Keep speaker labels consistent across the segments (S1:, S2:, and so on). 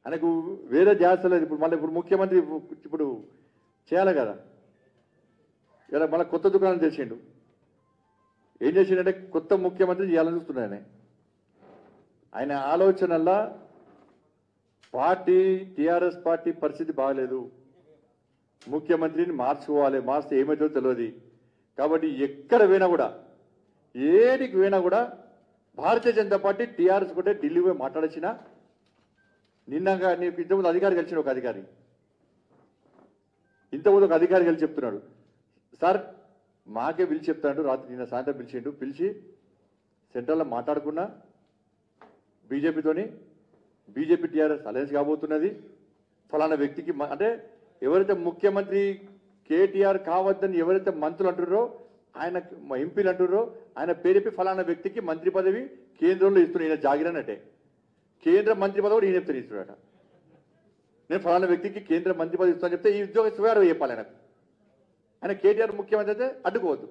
S1: ఆయనకు వేరే ధ్యాస లేదు ఇప్పుడు మళ్ళీ ఇప్పుడు ముఖ్యమంత్రి ఇప్పుడు చేయాలి కదా ఇలా మళ్ళీ కొత్త దుకాణం తెచ్చిండు ఏం చేసిండంటే కొత్త ముఖ్యమంత్రి చేయాలని చూస్తున్నాడు ఆయన ఆయన ఆలోచనల్లా పార్టీ టీఆర్ఎస్ పార్టీ పరిస్థితి బాగలేదు ముఖ్యమంత్రిని మార్చుకోవాలి మార్చితే ఏమవుతుందో తెలియదు కాబట్టి ఎక్కడ పోయినా కూడా ఏడికి పోయినా కూడా భారతీయ జనతా పార్టీ టీఆర్ఎస్ కూడా ఢిల్లీ పోయి మాట్లాడొచ్చినా నిన్నగా నీకు ఇంతకుముందు అధికారి కలిసిన ఒక అధికారి ఇంతకుముందు ఒక అధికారి కలిసి చెప్తున్నాడు సార్ మాకే పిలిచి చెప్తాడు రాత్రి నిన్న సాయంత్రం పిలిచిండు పిలిచి సెంట్రల్లో మాట్లాడుకున్నా బీజేపీతోని బీజేపీ టీఆర్ఎస్ అలయన్స్ కాబోతున్నది ఫలానా వ్యక్తికి మ- అంటే ఎవరైతే ముఖ్యమంత్రి కేటీఆర్ కావద్దని ఎవరైతే మంత్రులు అంటున్నారో ఆయన మ- ఎంపీలు అంటున్నారో ఆయన పేరు చెప్పి ఫలానా వ్యక్తికి మంత్రి పదవి కేంద్రంలో ఇస్తున్నారు ఈయన జాగిరన్నట్టే కేంద్ర మంత్రి పదవి కూడా ఈయన చెప్తాను ఇస్తున్నాడట నేను ఫలానా వ్యక్తికి కేంద్ర మంత్రి పదవి ఇస్తాను చెప్తే ఈ ఉద్యోగ స్వీకారం చెప్పాలి ఆయనకు ఆయన కేటీఆర్ ముఖ్యమంత్రి అయితే అడ్డుకోవద్దు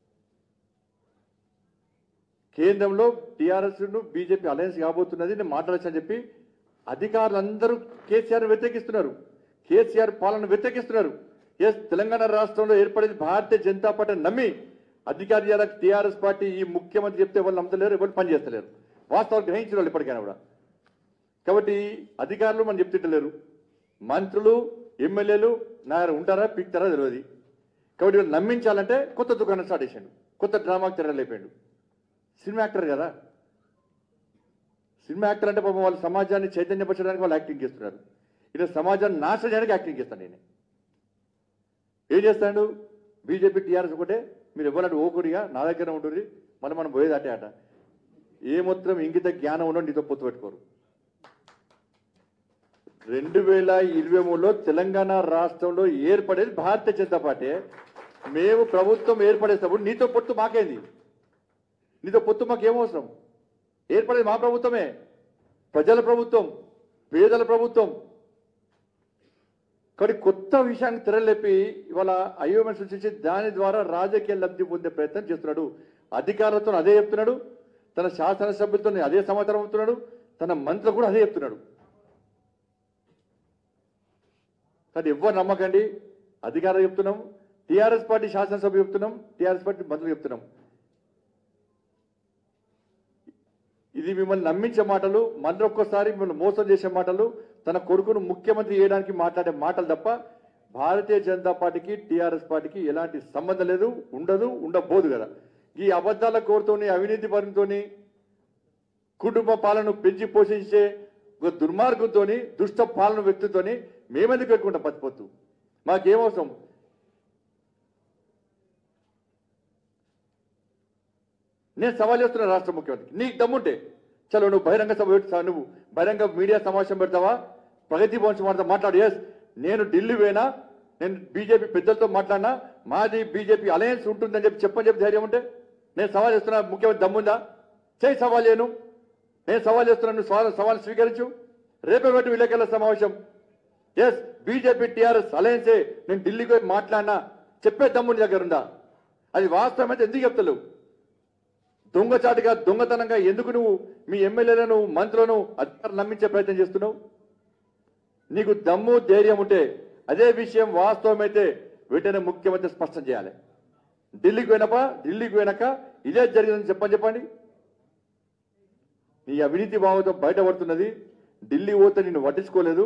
S1: కేంద్రంలో టీఆర్ఎస్ ను బీజేపీ అలయన్స్ కాబోతున్నది నేను మాట్లాడచ్చని చెప్పి అధికారులందరూ కేసీఆర్ వ్యతిరేకిస్తున్నారు కేసీఆర్ పాలన వ్యతిరేకిస్తున్నారు ఎస్ తెలంగాణ రాష్ట్రంలో ఏర్పడేది భారతీయ జనతా పార్టీ నమ్మి అధికారి టీఆర్ఎస్ పార్టీ ఈ ముఖ్యమంత్రి చెప్తే వాళ్ళు నమ్మతలేరు ఎవరు పని చేస్తలేరు వాస్తవాలు గ్రహించిన వాళ్ళు ఇప్పటికైనా కూడా కాబట్టి అధికారులు మనం చెప్తుంటలేరు మంత్రులు ఎమ్మెల్యేలు నా దగ్గర ఉంటారా పీక్తారా తెలియదు కాబట్టి వీళ్ళు నమ్మించాలంటే కొత్త దుకాణం స్టార్ట్ చేశాడు కొత్త డ్రామాకి తెరలేపాడు సినిమా యాక్టర్ కదా సినిమా యాక్టర్ అంటే పాపం వాళ్ళు సమాజాన్ని చైతన్యపరచడానికి వాళ్ళు యాక్టింగ్ చేస్తున్నారు ఇలా సమాజాన్ని నాశనం చేయడానికి యాక్టింగ్ చేస్తాను నేను ఏం చేస్తాడు బీజేపీ టీఆర్ఎస్ ఒకటే మీరు ఎవరంటే ఓకుడిగా నా దగ్గర ఉంటుంది మళ్ళీ మనం పోయేది అటే అట ఏ మొత్తం ఇంగిత జ్ఞానం ఉండవు నీతో పొత్తు పెట్టుకోరు రెండు వేల ఇరవై మూడులో తెలంగాణ రాష్ట్రంలో ఏర్పడేది భారతీయ జనతా పార్టీ మేము ప్రభుత్వం ఏర్పడేటప్పుడు నీతో పొత్తు మాకేంది నీతో పొత్తు మాకు ఏమవసరం ఏర్పడేది మా ప్రభుత్వమే ప్రజల ప్రభుత్వం పేదల ప్రభుత్వం కాబట్టి కొత్త విషయాన్ని తెరలేపి ఇవాళ అయోమని సృష్టించి దాని ద్వారా రాజకీయ లబ్ధి పొందే ప్రయత్నం చేస్తున్నాడు అధికారులతో అదే చెప్తున్నాడు తన శాసనసభ్యులతో అదే సమాచారం అవుతున్నాడు తన మంత్రులు కూడా అదే చెప్తున్నాడు కానీ ఎవ్వరు నమ్మకండి అధికారులు చెప్తున్నాం టీఆర్ఎస్ పార్టీ శాసనసభ చెప్తున్నాం టీఆర్ఎస్ పార్టీ మంత్రులు చెప్తున్నాం ఇది మిమ్మల్ని నమ్మించే మాటలు మరొక్కసారి మిమ్మల్ని మోసం చేసే మాటలు తన కొడుకును ముఖ్యమంత్రి చేయడానికి మాట్లాడే మాటలు తప్ప భారతీయ జనతా పార్టీకి టీఆర్ఎస్ పార్టీకి ఎలాంటి సంబంధం లేదు ఉండదు ఉండబోదు కదా ఈ అబద్ధాల కోరుతోని అవినీతి పరంతోని కుటుంబ పాలన పెంచి పోషించే ఒక దుర్మార్గంతోని దుష్ట పాలన వ్యక్తితోని మేమెందుకు పెట్టుకుంటాం పతిపోతు మాకేమవసరం నేను సవాల్ చేస్తున్నా రాష్ట్ర ముఖ్యమంత్రి నీకు దమ్ముంటే చలో నువ్వు బహిరంగ సభ పెట్టు నువ్వు బహిరంగ మీడియా సమావేశం పెడతావా ప్రగతి భవన్ మాట్లాడతా మాట్లాడు ఎస్ నేను ఢిల్లీ పోయినా నేను బీజేపీ పెద్దలతో మాట్లాడినా మాది బీజేపీ అలయన్స్ ఉంటుందని చెప్పి చెప్పని చెప్పి ధైర్యం ఉంటే నేను సవాల్ చేస్తున్నా ముఖ్యమంత్రి దమ్ముందా చేయి సవాల్ చేయను నేను సవాల్ చేస్తున్నాను నువ్వు సవాల్ సవాల్ స్వీకరించు రేపే పెట్టి విలేకరుల సమావేశం ఎస్ బీజేపీ టీఆర్ఎస్ అలయన్సే నేను ఢిల్లీకి పోయి మాట్లాడినా చెప్పే దమ్ము నీ దగ్గర ఉందా అది వాస్తవం అయితే ఎందుకు చెప్తలేవు దొంగచాటుగా దొంగతనంగా ఎందుకు నువ్వు మీ ఎమ్మెల్యేలను మంత్రులను అధికారులు నమ్మించే ప్రయత్నం చేస్తున్నావు నీకు దమ్ము ధైర్యం ఉంటే అదే విషయం వాస్తవమైతే వెంటనే ముఖ్యమంత్రి స్పష్టం చేయాలి ఢిల్లీకి పోయినప్ప ఢిల్లీకి పోయినాక ఇదే జరిగిందని చెప్పని చెప్పండి నీ అవినీతి భావంతో బయటపడుతున్నది ఢిల్లీ పోతే నిన్ను పట్టించుకోలేదు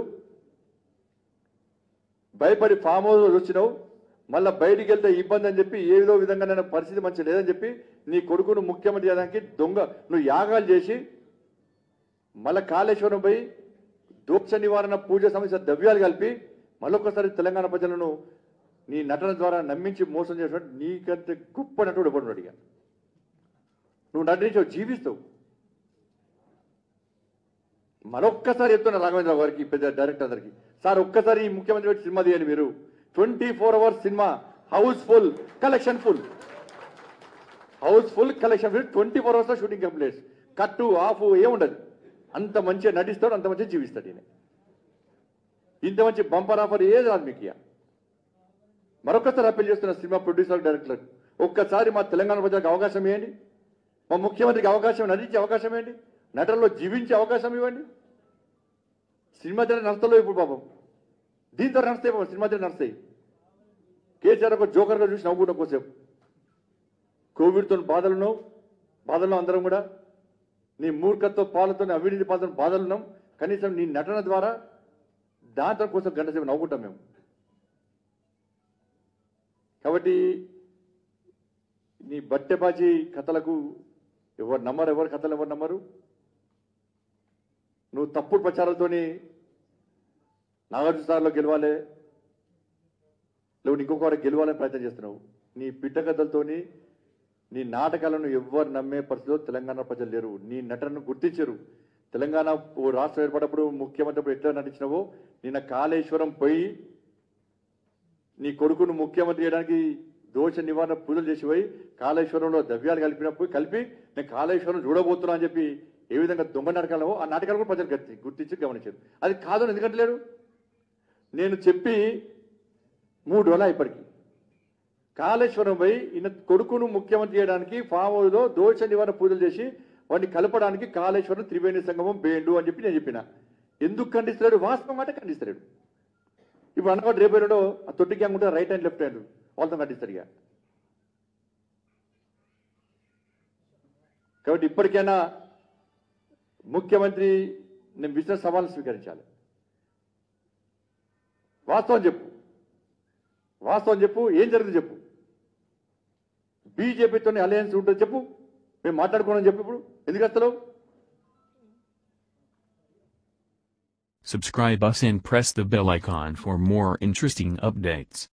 S1: భయపడి ఫామ్ హౌస్ వచ్చినావు మళ్ళీ బయటికి వెళ్తే ఇబ్బంది అని చెప్పి ఏదో విధంగా నేను పరిస్థితి మంచి లేదని చెప్పి నీ కొడుకును ముఖ్యమంత్రి చేయడానికి దొంగ నువ్వు యాగాలు చేసి మళ్ళీ కాళేశ్వరం పోయి దోక్ష నివారణ పూజ సమస్య ద్రవ్యాలు కలిపి మళ్ళొక్కసారి తెలంగాణ ప్రజలను నీ నటన ద్వారా నమ్మించి మోసం చేసినట్టు నీకంటే గొప్ప నటుడు ఎవడు అడిగా నువ్వు నటించావు జీవిస్తావు మరొక్కసారి చెప్తున్నా రాఘవేంద్ర గారికి పెద్ద డైరెక్టర్ అందరికి సార్ ఒక్కసారి ఈ ముఖ్యమంత్రి పెట్టి సినిమా తీయండి మీరు twenty four hours cinema house full collection full house full collection full twenty four hours shooting completes cut off ఏముండదు అంత మంచిగా నటిస్తాడు అంత మంచిగా జీవిస్తాడు ఈయన ఇంత మంచి బంపర్ ఆఫర్ ఏది రాదు మీకు ఇక. మరొకసారి అప్పీల్ చేస్తున్న సినిమా ప్రొడ్యూసర్ డైరెక్టర్ ఒక్కసారి మా తెలంగాణ ప్రజలకు అవకాశం ఇవ్వండి మా ముఖ్యమంత్రికి అవకాశం నటించే అవకాశం ఇవ్వండి నటనలో జీవించే అవకాశం ఇవ్వండి సినిమా తీరు నడుస్తలో ఇప్పుడు పాపం దీంతో నడుస్తాయి పాపం సినిమా తీరు నడుస్తాయి కేసీఆర్ ఒక జోకర్గా చూసి నవ్వుకుంటాం కోసేపు కోవిడ్తో బాధలున్నాం బాధల్లో అందరం కూడా నీ మూర్ఖత్వ పాలతో అవినీతి పాలతో బాధలున్నాం కనీసం నీ నటన ద్వారా దాంతో కోసం గంట సేపు నవ్వుకుంటాం మేము కాబట్టి నీ బట్టెబాజీ కథలకు ఎవరు నమ్మరు ఎవరు కథలు ఎవరు నమ్మరు నువ్వు తప్పుడు ప్రచారాలతోని నాగార్జున సార్లో గెలవాలి లేవు ఇంకొక వారు గెలవాలని ప్రయత్నం చేస్తున్నావు నీ పిట్ట కథలతోని నీ నాటకాలను ఎవ్వరు నమ్మే పరిస్థితిలో తెలంగాణ ప్రజలు లేరు నీ నటనను గుర్తించరు తెలంగాణ ఓ రాష్ట్రం ఏర్పడినప్పుడు ముఖ్యమంత్రి అప్పుడు ఎట్లా నటించినావో నిన్న కాళేశ్వరం పోయి నీ కొడుకును ముఖ్యమంత్రి చేయడానికి దోష నివారణ పూజలు చేసి పోయి కాళేశ్వరంలో ద్రవ్యాలు కలిపినప్పుడు కలిపి నేను కాళేశ్వరం చూడబోతున్నా అని చెప్పి ఏ విధంగా దొంగ నాటకాలు ఆ నాటకాలు కూడా ప్రజలు గుర్తి- గుర్తించి గమనించారు అది కాదని ఎందుకంటే లేరు నేను చెప్పి మూడు రోజులు ఇప్పటికి కాళేశ్వరం పోయి ఈయన కొడుకును ముఖ్యమంత్రి చేయడానికి ఫామ్ హౌస్లో దోష నివారణ పూజలు చేసి వాడిని కలపడానికి కాళేశ్వరం త్రివేణి సంగమం బేండు అని చెప్పి నేను చెప్పిన ఎందుకు ఖండిస్తలేడు వాస్తవం అంటే ఖండిస్తలేడు ఇప్పుడు అన్నవాడు రేపు ఎన్నడో ఆ తొట్టి గ్యాంగ్ ఉంటే రైట్ హ్యాండ్ లెఫ్ట్ హ్యాండ్ వాళ్ళతో ఖండిస్తారు ఇక కాబట్టి ఇప్పటికైనా ముఖ్యమంత్రి నేను విసిన సవాలు స్వీకరించాలి వాస్తవం చెప్పు వాస్తవం చెప్పు ఏం జరిగింది చెప్పు బీజేపీతో అలయన్స్ ఉంటుంది చెప్పు మేము మాట్లాడుకోవడం చెప్పు ఇప్పుడు ఎందుకు వస్తలేవు
S2: Subscribe us and press the bell icon for more interesting updates.